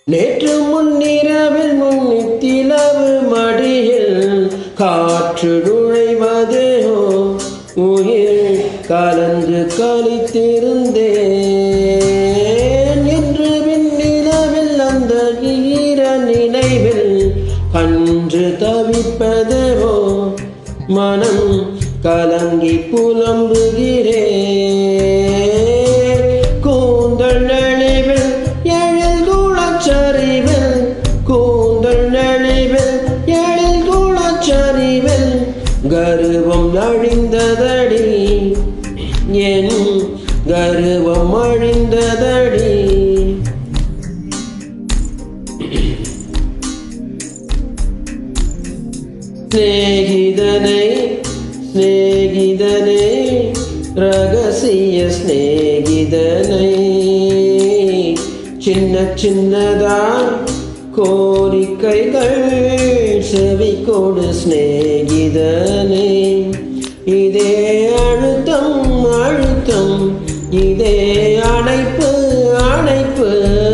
நேற்று முன்னிரவில் முன்னித்திலவு மடியில் காற்று நுழைவதேயோ உயிர் கலந்து கழித்திருந்தேன் என்று விண்ணிலவில் அந்த ஈர நினைவில் கன்று தவிப்பதேவோ மனம் கலங்கி புலம்புகிறேன் கூந்தல் நெளிவில் எழில் குளச்சரிவில் கூந்தல் நெளிவில் எழில் குளச்சரிவில் கருவம் அழிந்ததடி என் கருவம் அழிந்ததடி സ്നേഹിതനെ സ്നേഹിതനെ രഹസ്യ സ്നേഹിതനെ சின்ன சின்னதா கோரிக்கைகள் செவிக்கோடு சிநேகிதனே இதே அழுத்தம் அழுத்தம் இதே அணைப்பு அணைப்பு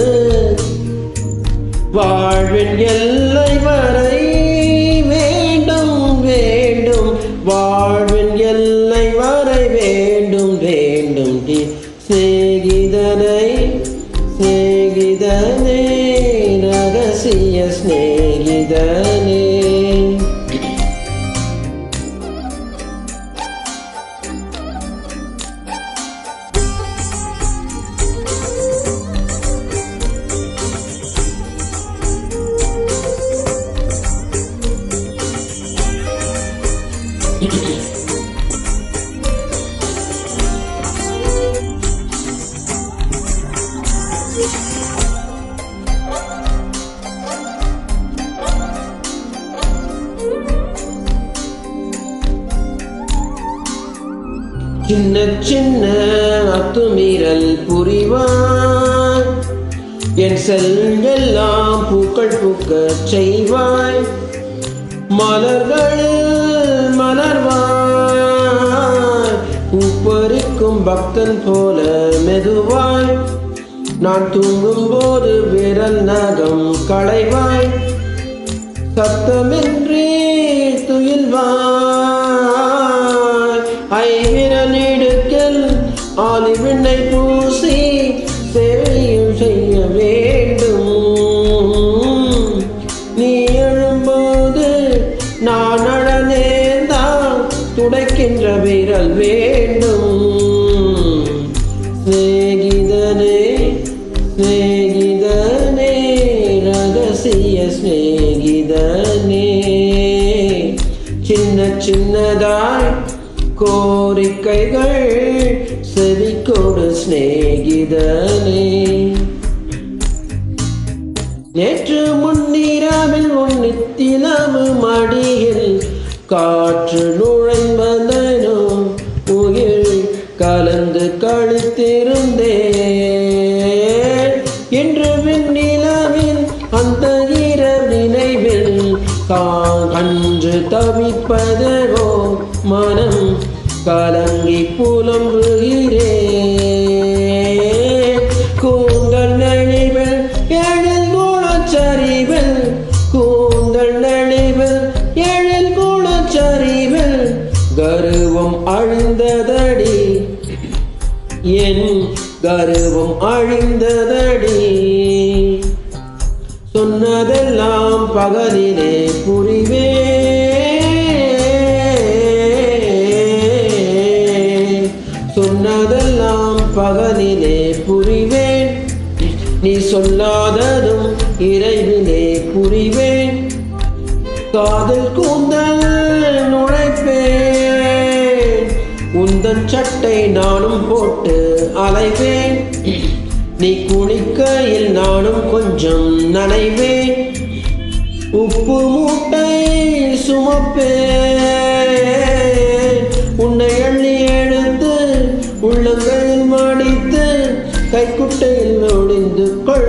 வாழ்வின் எல்லை வரை வேண்டும் வேண்டும் வாழ்வின் எல்லை வரை வேண்டும் வேண்டும் டி சிநேகிதனை சிநேகிதனே ரகசிய சிநேகிதனே சின்ன சின்ன அத்துமீறல் புரிவாய் என் செல் எல்லாம் பூக்கள் பூக்க செய்வாய் மலர்களில் மலர்வாய் பூப்பறிக்கும் பக்தன் போல மெதுவாய் நான் தூங்கும் போது விரல் நகம் களைவாய் சத்தமின்றி துயில்வாய் ஐவிரல் இடுக்கில் ஆலிவிண்ணை பூசி சேவையும் செய்ய வேண்டும் நீ எழும்போது நான் அழ நேர்ந்தால் துடைக்கின்ற விரல் வேண்டும் சிநேகிதனே சிநேகிதனே ரகசிய சிநேகிதனே சின்ன சின்னதாய் கோரிக்கைகள் செவிக்கோடு சிநேகிதனே நேற்று முன்னிரவில் உன்னித்திலவு மடியில் காற்று நுழைவதனோ உயிர் கலந்து கழித்திருந்தேன் இன்று விண்ணிலவில் அந்த இர நினைவில் கன்று தவிப்பதோ மனம் கலங்கி புலம்புகிறேன் கூந்தல் நெளிவில் எழில் குளச்சரிவில் கூந்தல் நெளிவில் எழில் குளச்சரிவில் கருவம் அழிந்ததடி என் கருவம் அழிந்ததடி சொன்னதெல்லாம் பகலிலே புரிவே சொன்னதெல்லாம் பகலிலே புரிவேன் நீ சொல்லாததும் இறைவிலே புரிவேன் காதல் கூந்தல் நுழைப்பேன் உந்தன் சட்டை நானும் போட்டு அலைவேன் நீ குளிக்கையில் நானும் கொஞ்சம் நனைவேன் உப்பு மூட்டை சுமப்பேன் உன்னை எண்ணி எடுத்து உள்ளங்கையில் மடித்து கைக்குட்டையில் ஒளிந்து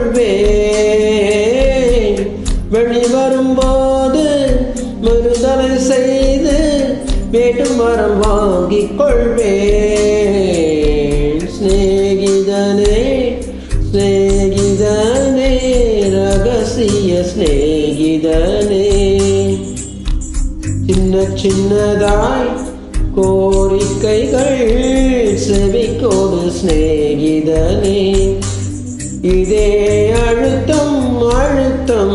கொள்வேன் வெளி வரும்போது மறுதலை செய்து வேட்டு மரம் வாங்கிக் கொள்வேன் சிநேகிதனே சிநேகிதனே ரக சின்னதாய் கோரிக்கைகள் செவிக்கோடு சிநேகிதனே இதே அழுத்தம் அழுத்தம்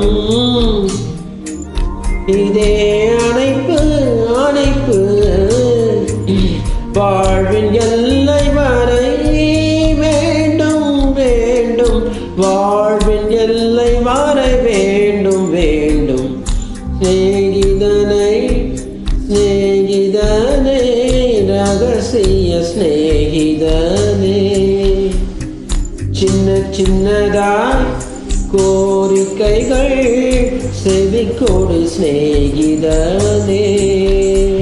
இதே அணைப்பு அணைப்பு வாழ்வின் எல்லை வரை வேண்டும் வேண்டும் வாழ்வின் எல்லை வரை வேண்டும் வேண்டும் சிநேகிதனை சிநேகிதனே ரகசிய சிநேகிதனே சின்ன சின்னதாய் கோரிக்கைகள் செவிக்கோடு சிநேகிதனே